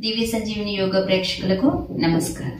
దివ్య సంజీవిని యోగా ప్రేక్షకులకు నమస్కారం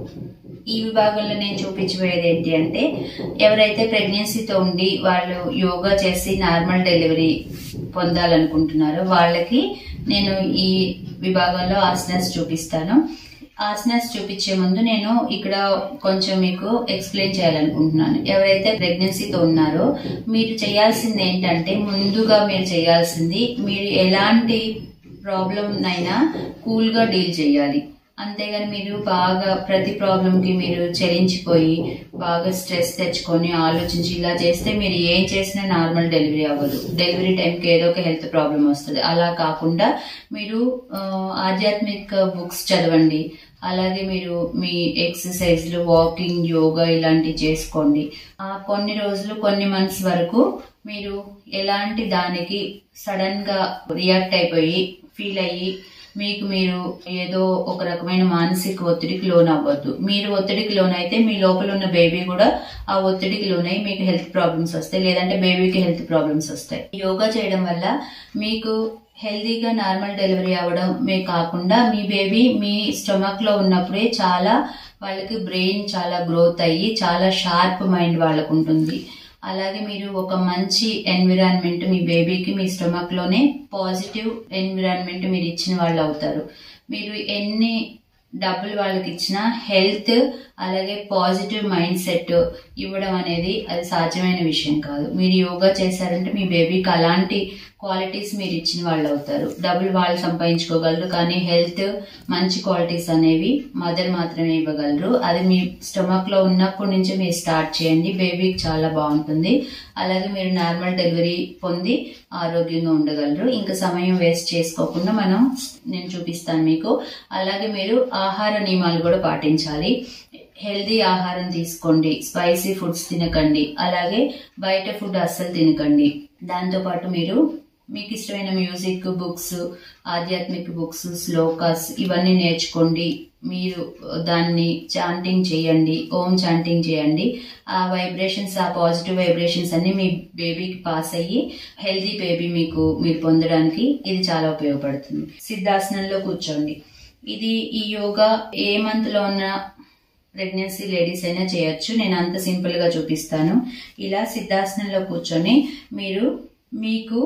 ఈ విభాగంలో నేను చూపించబోయేది ఏంటి అంటే ఎవరైతే ప్రెగ్నెన్సీతో ఉండి వాళ్ళు యోగా చేసి నార్మల్ డెలివరీ పొందాలనుకుంటున్నారో వాళ్ళకి నేను ఈ విభాగంలో ఆసనాస్ చూపిస్తాను ఆసనాస్ చూపించే ముందు నేను ఇక్కడ కొంచెం మీకు ఎక్స్ప్లెయిన్ చేయాలనుకుంటున్నాను ఎవరైతే ప్రెగ్నెన్సీతో ఉన్నారో మీరు చేయాల్సింది ఏంటంటే ముందుగా మీరు చేయాల్సింది మీరు ఎలాంటి ప్రాబ్లం అయినా కూల్ గా డీల్ చేయాలి అంతేగాని మీరు బాగా ప్రతి ప్రాబ్లం కి మీరు చలించిపోయి బాగా స్ట్రెస్ తెచ్చుకొని ఆలోచించి ఇలా చేస్తే మీరు ఏం చేసినా నార్మల్ డెలివరీ అవ్వదు డెలివరీ టైంకి ఏదో ఒక హెల్త్ ప్రాబ్లం వస్తుంది అలా కాకుండా మీరు ఆ, ఆధ్యాత్మిక బుక్స్ చదవండి అలాగే మీరు మీ ఎక్సర్సైజ్లు వాకింగ్ యోగా ఇలాంటివి చేసుకోండి ఆ కొన్ని రోజులు కొన్ని మంత్స్ వరకు మీరు ఎలాంటి దానికి సడన్ గా రియాక్ట్ అయిపోయి ఫీల్ అయ్యి మీకు మీరు ఏదో ఒక రకమైన మానసిక ఒత్తిడికి లోన్ అవ్వద్దు మీరు ఒత్తిడికి లోన్ అయితే మీ లోపల ఉన్న బేబీ కూడా ఆ ఒత్తిడికి లోన్ అయ్యి మీకు హెల్త్ ప్రాబ్లమ్స్ వస్తాయి లేదంటే బేబీకి హెల్త్ ప్రాబ్లమ్స్ వస్తాయి యోగా చేయడం వల్ల మీకు హెల్దీగా నార్మల్ డెలివరీ అవ్వడం మే కాకుండా మీ బేబీ మీ స్టొమక్ లో ఉన్నప్పుడే చాలా వాళ్ళకి బ్రెయిన్ చాలా గ్రోత్ అయ్యి చాలా షార్ప్ మైండ్ వాళ్ళకు ఉంటుంది అలాగే మీరు ఒక మంచి ఎన్విరాన్మెంట్ మీ బేబీకి మీ స్టొమక్ లోనే పాజిటివ్ ఎన్విరాన్మెంట్ మీరు ఇచ్చిన వాళ్ళు అవుతారు మీరు ఎన్ని డబ్బులు వాళ్ళకి ఇచ్చినా హెల్త్ అలాగే పాజిటివ్ మైండ్ సెట్ ఇవ్వడం అనేది అది సాధ్యమైన విషయం కాదు మీరు యోగా చేశారంటే మీ బేబీకి అలాంటి క్వాలిటీస్ మీరు ఇచ్చిన వాళ్ళు అవుతారు డబ్బులు వాళ్ళు సంపాదించుకోగలరు కానీ హెల్త్ మంచి క్వాలిటీస్ అనేవి మదర్ మాత్రమే ఇవ్వగలరు అది మీ స్టొమక్ లో ఉన్నప్పటి నుంచి మీరు స్టార్ట్ చేయండి బేబీకి చాలా బాగుంటుంది అలాగే మీరు నార్మల్ డెలివరీ పొంది ఆరోగ్యంగా ఉండగలరు ఇంకా సమయం వేస్ట్ చేసుకోకుండా మనం నేను చూపిస్తాను మీకు అలాగే మీరు ఆహార నియమాలు కూడా పాటించాలి హెల్దీ ఆహారం తీసుకోండి స్పైసీ ఫుడ్స్ తినకండి అలాగే బయట ఫుడ్ అస్సలు తినకండి దాంతో పాటు మీరు మీకు ఇష్టమైన మ్యూజిక్ బుక్స్ ఆధ్యాత్మిక బుక్స్ శ్లోకాస్ ఇవన్నీ నేర్చుకోండి మీరు దాన్ని చాంటింగ్ చేయండి ఓం చాంటింగ్ చేయండి ఆ వైబ్రేషన్స్ ఆ పాజిటివ్ వైబ్రేషన్స్ అన్ని మీ బేబీకి పాస్ అయ్యి హెల్దీ బేబీ మీకు మీరు పొందడానికి ఇది చాలా ఉపయోగపడుతుంది సిద్ధాసనంలో కూర్చోండి ఇది ఈ యోగా ఏ మంత్ లో ఉన్న ప్రెగ్నెన్సీ లేడీస్ అయినా చేయొచ్చు నేను అంత సింపుల్ గా చూపిస్తాను ఇలా సిద్ధాసనంలో కూర్చొని మీరు మీకు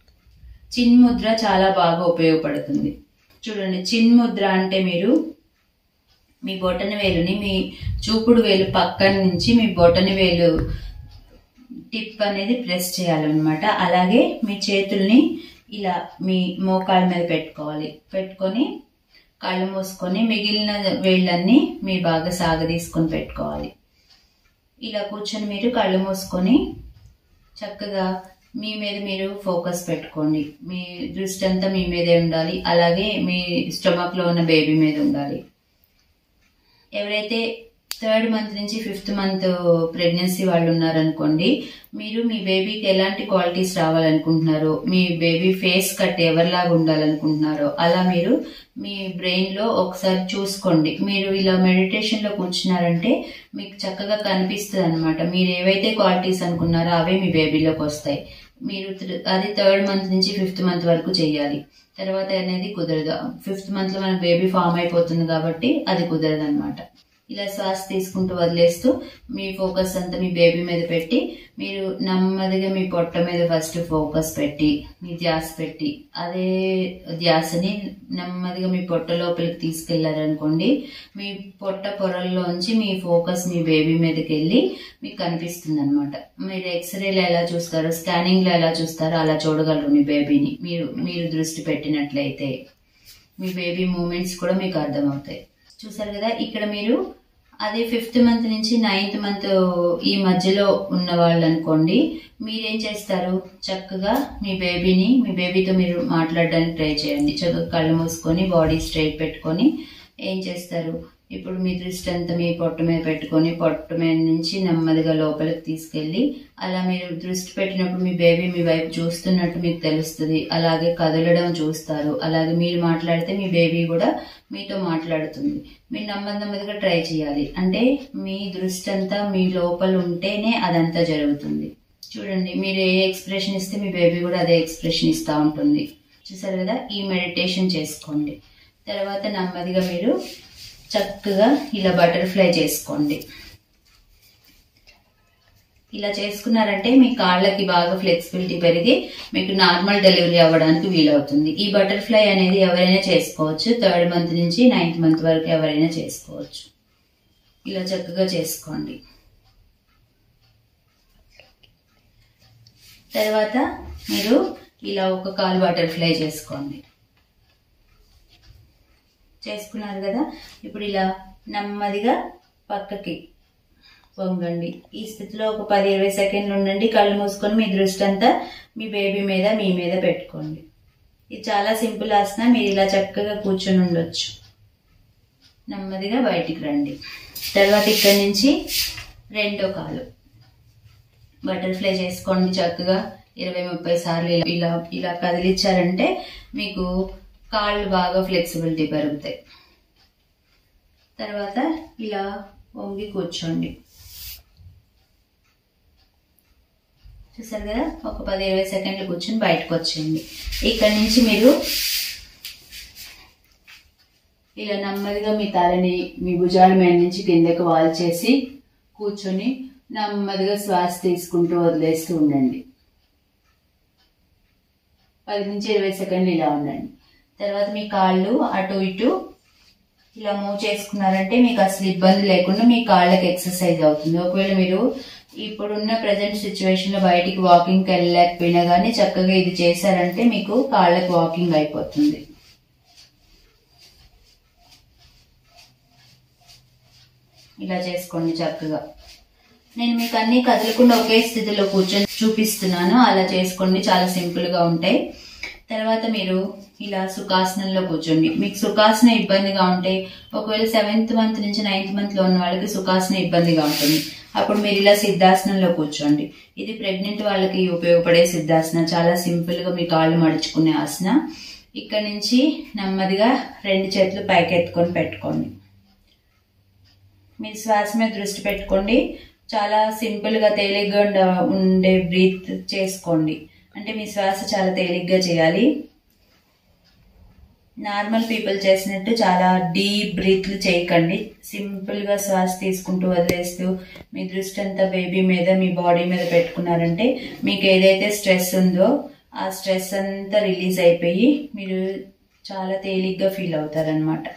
చిన్ముద్ర చాలా బాగా ఉపయోగపడుతుంది చూడండి చిన్ముద్ర అంటే మీరు మీ బొటన వేలుని మీ చూపుడు వేలు పక్కన నుంచి మీ బొటన వేలు టిప్ అనేది ప్రెస్ చేయాలన్నమాట అలాగే మీ చేతుల్ని ఇలా మీ మోకాళ్ళ మీద పెట్టుకోవాలి పెట్టుకొని కళ్ళు మూసుకొని మిగిలిన వేళ్ళన్నీ మీ బాగా సాగదీసుకొని పెట్టుకోవాలి ఇలా కూర్చొని మీరు కళ్ళు మూసుకొని చక్కగా మీ మీద మీరు ఫోకస్ పెట్టుకోండి మీ దృష్టి అంతా మీ మీదే ఉండాలి అలాగే మీ స్టొమక్ లో ఉన్న బేబీ మీద ఉండాలి ఎవరైతే థర్డ్ మంత్ నుంచి ఫిఫ్త్ మంత్ ప్రెగ్నెన్సీ వాళ్ళు ఉన్నారనుకోండి మీరు మీ బేబీకి ఎలాంటి క్వాలిటీస్ రావాలనుకుంటున్నారో మీ బేబీ ఫేస్ కట్ ఎవరిలాగా ఉండాలనుకుంటున్నారో అలా మీరు మీ బ్రెయిన్ లో ఒకసారి చూసుకోండి మీరు ఇలా మెడిటేషన్ లో కూర్చున్నారంటే మీకు చక్కగా కనిపిస్తుంది అనమాట మీరు ఏవైతే క్వాలిటీస్ అనుకున్నారో అవే మీ బేబీలోకి వస్తాయి మీరు th- అది థర్డ్ మంత్ నుంచి ఫిఫ్త్ మంత్ వరకు చేయాలి తర్వాత అనేది కుదరదు ఫిఫ్త్ మంత్ లో మన బేబీ ఫామ్ అయిపోతుంది కాబట్టి అది కుదరదు అనమాట ఇలా శ్వాస తీసుకుంటూ వదిలేస్తూ మీ ఫోకస్ అంతా మీ బేబీ మీద పెట్టి మీరు నెమ్మదిగా మీ పొట్ట మీద ఫస్ట్ ఫోకస్ పెట్టి మీ ధ్యాస పెట్టి అదే ధ్యాసని నెమ్మదిగా మీ పొట్ట లోపలికి తీసుకెళ్లారనుకోండి మీ పొట్ట పొరల్లోంచి మీ ఫోకస్ మీ బేబీ మీదకి వెళ్ళి మీకు కనిపిస్తుంది అనమాట మీరు ఎక్స్రేలో ఎలా చూస్తారో స్కానింగ్ లో ఎలా చూస్తారో అలా చూడగలరు మీ బేబీని మీరు మీరు దృష్టి పెట్టినట్లయితే మీ బేబీ మూమెంట్స్ కూడా మీకు అర్థమవుతాయి చూసారు కదా ఇక్కడ మీరు అదే ఫిఫ్త్ మంత్ నుంచి నైన్త్ మంత్ ఈ మధ్యలో ఉన్న వాళ్ళు అనుకోండి మీరేం చేస్తారు చక్కగా మీ బేబీని మీ బేబీతో మీరు మాట్లాడడానికి ట్రై చేయండి చక్కగా కళ్ళు మూసుకొని బాడీ స్ట్రైట్ పెట్టుకొని ఏం చేస్తారు ఇప్పుడు మీ దృష్టి అంతా మీ పొట్ట మీద పెట్టుకొని పొట్ట మీద నుంచి నెమ్మదిగా లోపలికి తీసుకెళ్ళి అలా మీరు దృష్టి పెట్టినప్పుడు మీ బేబీ మీ వైపు చూస్తున్నట్టు మీకు తెలుస్తుంది అలాగే కదలడం చూస్తారు అలాగే మీరు మాట్లాడితే మీ బేబీ కూడా మీతో మాట్లాడుతుంది మీరు నెమ్మది నెమ్మదిగా ట్రై చేయాలి అంటే మీ దృష్టి అంతా మీ లోపల ఉంటేనే అదంతా జరుగుతుంది చూడండి మీరు ఏ ఎక్స్ప్రెషన్ ఇస్తే మీ బేబీ కూడా అదే ఎక్స్ప్రెషన్ ఇస్తూ ఉంటుంది చూసారు కదా ఈ మెడిటేషన్ చేసుకోండి తర్వాత నెమ్మదిగా మీరు చక్కగా ఇలా బటర్ఫ్లై చేసుకోండి ఇలా చేసుకున్నారంటే మీ కాళ్ళకి బాగా ఫ్లెక్సిబిలిటీ పెరిగి మీకు నార్మల్ డెలివరీ అవ్వడానికి వీలవుతుంది ఈ బటర్ఫ్లై అనేది ఎవరైనా చేసుకోవచ్చు థర్డ్ మంత్ నుంచి నైన్త్ మంత్ వరకు ఎవరైనా చేసుకోవచ్చు ఇలా చక్కగా చేసుకోండి తర్వాత మీరు ఇలా ఒక కాలు బటర్ఫ్లై చేసుకోండి చేసుకున్నారు కదా ఇప్పుడు ఇలా నెమ్మదిగా పక్కకి వంగండి ఈ స్థితిలో ఒక పది ఇరవై సెకండ్లు ఉండండి కళ్ళు మూసుకొని మీ దృష్టి అంతా మీ బేబీ మీద మీ మీద పెట్టుకోండి ఇది చాలా సింపుల్ ఆసన మీరు ఇలా చక్కగా కూర్చొని ఉండొచ్చు నెమ్మదిగా బయటికి రండి తర్వాత ఇక్కడి నుంచి రెండో కాలు బటర్ఫ్లై చేసుకోండి చక్కగా ఇరవై ముప్పై సార్లు ఇలా ఇలా ఇలా కదిలించారంటే మీకు కాళ్ళు బాగా ఫ్లెక్సిబిలిటీ పెరుగుతాయి తర్వాత ఇలా వంగి కూర్చోండి చూసారు కదా ఒక పది ఇరవై సెకండ్లు కూర్చొని బయటకు వచ్చేయండి ఇక్కడ నుంచి మీరు ఇలా నెమ్మదిగా మీ తలని మీ భుజాల మీద నుంచి కిందకి వాల్ చేసి కూర్చొని నెమ్మదిగా శ్వాస తీసుకుంటూ వదిలేస్తూ ఉండండి పది నుంచి ఇరవై సెకండ్లు ఇలా ఉండండి తర్వాత మీ కాళ్ళు అటు ఇటు ఇలా మూవ్ చేసుకున్నారంటే మీకు అసలు ఇబ్బంది లేకుండా మీ కాళ్ళకి ఎక్సర్సైజ్ అవుతుంది ఒకవేళ మీరు ఇప్పుడున్న ప్రజెంట్ సిచ్యువేషన్ లో బయటికి వాకింగ్కి వెళ్ళలేకపోయినా కానీ చక్కగా ఇది చేశారంటే మీకు కాళ్ళకి వాకింగ్ అయిపోతుంది ఇలా చేసుకోండి చక్కగా నేను మీకు అన్ని కదలకుండా ఒకే స్థితిలో కూర్చొని చూపిస్తున్నాను అలా చేసుకోండి చాలా సింపుల్ గా ఉంటాయి తర్వాత మీరు ఇలా సుఖాసనంలో కూర్చోండి మీకు సుఖాసనం ఇబ్బందిగా ఉంటే ఒకవేళ సెవెంత్ మంత్ నుంచి నైన్త్ మంత్ లో ఉన్న వాళ్ళకి సుఖాసనం ఇబ్బందిగా ఉంటుంది అప్పుడు మీరు ఇలా సిద్ధాసనంలో కూర్చోండి ఇది ప్రెగ్నెంట్ వాళ్ళకి ఉపయోగపడే సిద్ధాసన చాలా సింపుల్ గా మీ కాళ్ళు మడుచుకునే ఆసన ఇక్కడ నుంచి నెమ్మదిగా రెండు చేతులు పైకెత్తుకొని పెట్టుకోండి మీరు శ్వాస మీద దృష్టి పెట్టుకోండి చాలా సింపుల్ గా తేలిగ్గా ఉండ- ఉండే బ్రీత్ చేసుకోండి అంటే మీ శ్వాస చాలా తేలిగ్గా చేయాలి నార్మల్ పీపుల్ చేసినట్టు చాలా డీప్ బ్రీత్లు చేయకండి సింపుల్ గా శ్వాస తీసుకుంటూ వదిలేస్తూ మీ దృష్టి అంతా బేబీ మీద మీ బాడీ మీద పెట్టుకున్నారంటే మీకు ఏదైతే స్ట్రెస్ ఉందో ఆ స్ట్రెస్ అంతా రిలీజ్ అయిపోయి మీరు చాలా తేలిగ్గా ఫీల్ అవుతారనమాట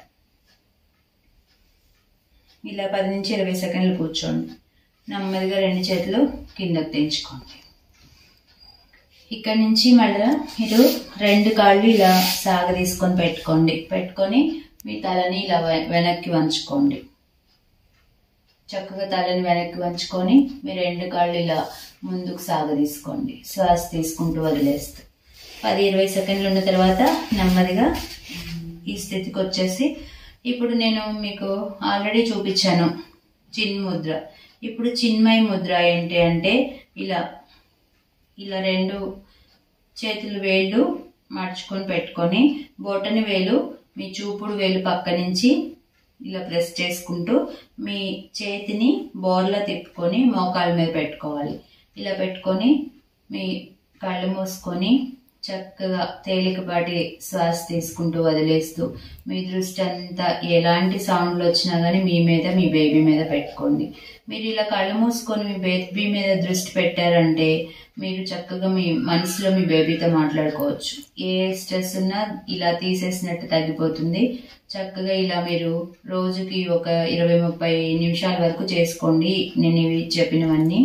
ఇలా పది నుంచి ఇరవై సెకండ్లు కూర్చోండి నెమ్మదిగా రెండు చేతులు కిందకు తెంచుకోండి ఇక్కడ నుంచి మళ్ళీ మీరు రెండు కాళ్ళు ఇలా సాగ తీసుకొని పెట్టుకోండి పెట్టుకొని మీ తలని ఇలా వె- వెనక్కి వంచుకోండి చక్కగా తలని వెనక్కి వంచుకొని మీ రెండు కాళ్ళు ఇలా ముందుకు సాగ తీసుకోండి శ్వాస తీసుకుంటూ వదిలేస్తూ పది ఇరవై సెకండ్లు ఉన్న తర్వాత నెమ్మదిగా ఈ స్థితికి వచ్చేసి ఇప్పుడు నేను మీకు ఆల్రెడీ చూపించాను చిన్ ముద్ర ఇప్పుడు చిన్మయ ముద్ర ఏంటి అంటే ఇలా ఇలా రెండు చేతులు వేళ్ళు మడుచుకొని పెట్టుకొని బొటని వేలు మీ చూపుడు వేలు పక్క నుంచి ఇలా ప్రెస్ చేసుకుంటూ మీ చేతిని బోర్లా తిప్పుకొని మోకాళ్ళ మీద పెట్టుకోవాలి ఇలా పెట్టుకొని మీ కళ్ళు మూసుకొని చక్కగా తేలికపాటి శ్వాస తీసుకుంటూ వదిలేస్తూ మీ దృష్టి అంతా ఎలాంటి సౌండ్లు వచ్చినా కానీ మీ మీద మీ బేబీ మీద పెట్టుకోండి మీరు ఇలా కళ్ళు మూసుకొని మీ బేబీ మీద దృష్టి పెట్టారంటే మీరు చక్కగా మీ మనసులో మీ బేబీతో మాట్లాడుకోవచ్చు ఏ స్ట్రెస్ ఉన్నా ఇలా తీసేసినట్టు తగ్గిపోతుంది చక్కగా ఇలా మీరు రోజుకి ఒక ఇరవై ముప్పై నిమిషాల వరకు చేసుకోండి నేను ఇవి చెప్పినవన్నీ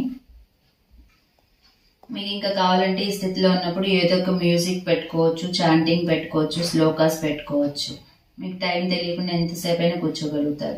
మీకు ఇంకా కావాలంటే ఈ స్థితిలో ఉన్నప్పుడు ఏదో ఒక మ్యూజిక్ పెట్టుకోవచ్చు చాంటింగ్ పెట్టుకోవచ్చు స్లోకాస్ పెట్టుకోవచ్చు మీకు టైం తెలియకుండా ఎంతసేపు అయినా కూర్చోగలుగుతారు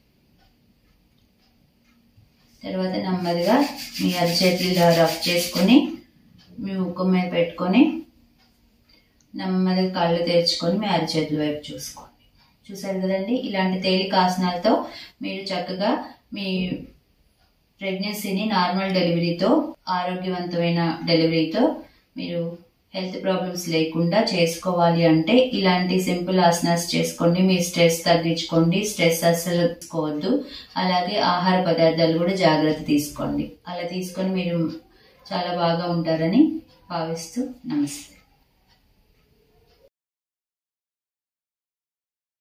తర్వాత నెమ్మదిగా మీ అరిచేతులు ఇలా రఫ్ చేసుకొని మీ ముఖం మీద పెట్టుకొని నెమ్మదిగా కళ్ళు తెరుచుకొని మీ అరిచేతుల వైపు చూసుకోండి చూసారు కదండి ఇలాంటి తేలిక ఆసనాలతో మీరు చక్కగా మీ ప్రెగ్నెన్సీని నార్మల్ డెలివరీతో ఆరోగ్యవంతమైన డెలివరీతో మీరు హెల్త్ ప్రాబ్లమ్స్ లేకుండా చేసుకోవాలి అంటే ఇలాంటి సింపుల్ ఆసనాస్ చేసుకోండి మీ స్ట్రెస్ తగ్గించుకోండి స్ట్రెస్ అస్సలు తీసుకోవద్దు అలాగే ఆహార పదార్థాలు కూడా జాగ్రత్త తీసుకోండి అలా తీసుకొని మీరు చాలా బాగా ఉంటారని భావిస్తూ నమస్తే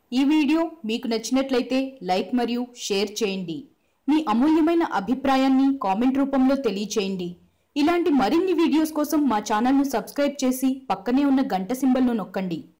ఈ వీడియో మీకు నచ్చినట్లయితే లైక్ మరియు షేర్ చేయండి మీ అమూల్యమైన అభిప్రాయాన్ని కామెంట్ రూపంలో తెలియచేయండి ఇలాంటి మరిన్ని వీడియోస్ కోసం మా ఛానల్ను సబ్స్క్రైబ్ చేసి పక్కనే ఉన్న గంట సింబల్ను నొక్కండి